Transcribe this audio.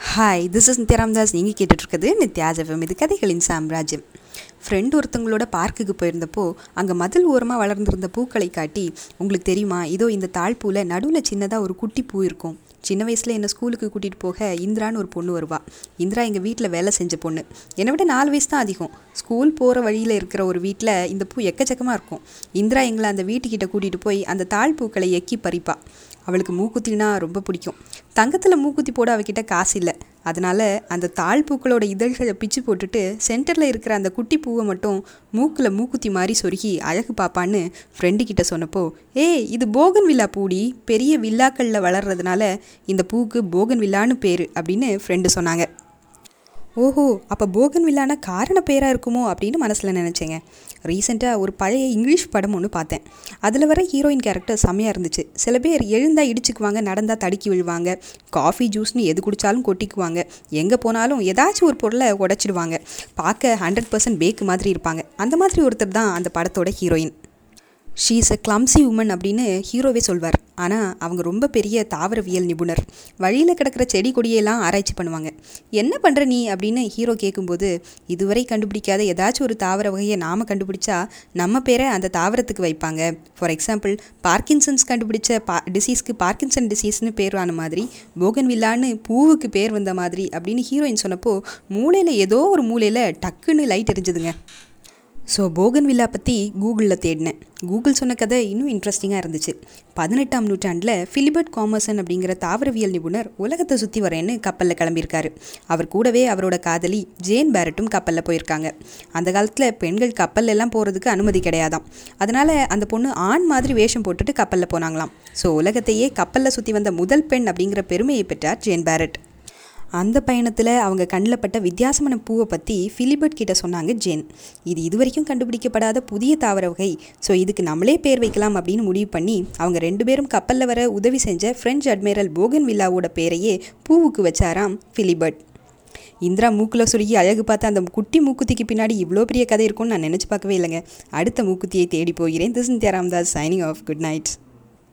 hi this is Nithya Ramdas நீங்கள் கேட்டுட்ருக்குது நித்யா ஜெஃபம் இது கதைகளின் சாம்ராஜ்யம் ஃப்ரெண்ட் ஒருத்தவங்களோட பார்க்குக்கு போயிருந்தப்போ அங்கே மதில் ஓரமாக வளர்ந்துருந்த பூக்களை காட்டி உங்களுக்கு தெரியுமா இதோ இந்த தாழ்பூவில் நடுவில் சின்னதாக ஒரு குட்டி பூ இருக்கும் சின்ன வயசில் என்னை ஸ்கூலுக்கு கூட்டிகிட்டு போக இந்திரான்னு ஒரு பொண்ணு வருவா இந்திரா எங்கள் வீட்டில் வேலை செஞ்ச பொண்ணு என்னை விட நாலு வயசு தான் அதிகம் ஸ்கூல் போகிற வழியில் இருக்கிற ஒரு வீட்டில் இந்த பூ எக்கச்சக்கமாக இருக்கும் இந்திரா எங்களை அந்த வீட்டுக்கிட்ட கூட்டிகிட்டு போய் அந்த தாழ்பூக்களை எக்கி பறிப்பா அவளுக்கு மூக்குத்தினா ரொம்ப பிடிக்கும் தங்கத்தில் மூக்குத்தி போட அவகிட்ட காசு இல்லை அதனால் அந்த தாழ் பூக்களோட இதழ்களை பிச்சு போட்டுட்டு சென்டரில் இருக்கிற அந்த குட்டி பூவை மட்டும் மூக்கில் மூக்குத்தி மாதிரி சொருகி அழகு பாப்பான்னு ஃப்ரெண்டு கிட்ட சொன்னப்போ ஏய் இது போகன் வில்லா பூடி பெரிய வில்லாக்களில் வளர்றதுனால இந்த பூவுக்கு போகன் வில்லான்னு பேர் அப்படின்னு ஃப்ரெண்டு சொன்னாங்க ஓஹோ அப்போ போகன் வில்லான காரண பேராக இருக்குமோ அப்படின்னு மனசில் நினச்சேங்க ரீசெண்டாக ஒரு பழைய இங்கிலீஷ் படம் ஒன்று பார்த்தேன் அதில் வர ஹீரோயின் கேரக்டர் செம்மையாக இருந்துச்சு சில பேர் எழுந்தா இடிச்சுக்குவாங்க நடந்தால் தடுக்கி விழுவாங்க காஃபி ஜூஸ்னு எது குடித்தாலும் கொட்டிக்குவாங்க எங்கே போனாலும் ஏதாச்சும் ஒரு பொருளை உடச்சிடுவாங்க பார்க்க ஹண்ட்ரட் பர்சன்ட் பேக்கு மாதிரி இருப்பாங்க அந்த மாதிரி ஒருத்தர் தான் அந்த படத்தோட heroine she is a clumsy woman அப்படின்னு ஹீரோவே சொல்வார் ஆனால் அவங்க ரொம்ப பெரிய தாவரவியல் நிபுணர் வழியில் கிடக்கிற செடி கொடியெல்லாம் ஆராய்ச்சி பண்ணுவாங்க என்ன பண்ணுற நீ அப்படின்னு ஹீரோ கேட்கும்போது இதுவரை கண்டுபிடிக்காத ஏதாச்சும் ஒரு தாவர வகையை நாம் கண்டுபிடிச்சா நம்ம பேரை அந்த தாவரத்துக்கு வைப்பாங்க ஃபார் எக்ஸாம்பிள் பார்க்கின்சன்ஸ் கண்டுபிடிச்ச பா டிசீஸ்க்கு பார்க்கின்சன் டிசீஸ்னு பேர் ஆன மாதிரி போகன் வில்லான்னு பூவுக்கு பேர் வந்த மாதிரி அப்படின்னு ஹீரோயின் சொன்னப்போ மூளையில் ஏதோ ஒரு மூலையில் டக்குன்னு லைட் எரிஞ்சுதுங்க ஸோ போகன் வில்லா பற்றி கூகுளில் தேடினேன் கூகுள் சொன்ன கதை இன்னும் இன்ட்ரெஸ்டிங்காக இருந்துச்சு பதினெட்டாம் நூற்றாண்டில் ஃபிலிபர்ட் காமர்சன் அப்படிங்கிற தாவரவியல் நிபுணர் உலகத்தை சுற்றி வரேன்னு கப்பலில் கிளம்பியிருக்காரு அவர் கூடவே அவரோட காதலி ஜேன் பேரட்டும் கப்பலில் போயிருக்காங்க அந்த காலத்தில் பெண்கள் கப்பல் எல்லாம் போகிறதுக்கு அனுமதி கிடையாதாம் அதனால் அந்த பொண்ணு ஆண் மாதிரி வேஷம் போட்டுட்டு கப்பலில் போனாங்களாம் ஸோ உலகத்தையே கப்பலில் சுற்றி வந்த முதல் பெண் அப்படிங்கிற பெருமையை பெற்றார் ஜேன் பேரட் அந்த பயணத்தில் அவங்க கண்ணில் பட்ட வித்தியாசமான பூவை பற்றி ஃபிலிபர்ட் கிட்ட சொன்னாங்க ஜென் இது இதுவரைக்கும் கண்டுபிடிக்கப்படாத புதிய தாவர வகை ஸோ இதுக்கு நம்மளே பேர் வைக்கலாம் அப்படின்னு முடிவு பண்ணி அவங்க ரெண்டு பேரும் கப்பலில் வர உதவி செஞ்ச ஃப்ரெஞ்ச் அட்மிரல் போகன் வில்லாவோட பேரையே பூவுக்கு வச்சாராம் ஃபிலிபர்ட் இந்திரா மூக்கில் சுருகி அழகு பார்த்து அந்த குட்டி மூக்குத்திக்கு பின்னாடி இவ்வளோ பெரிய கதை இருக்கும்னு நான் நினச்சி பார்க்கவே இல்லைங்க அடுத்த மூக்குத்தியை தேடி போகிறேன் this Nithya Ramdas signing off good night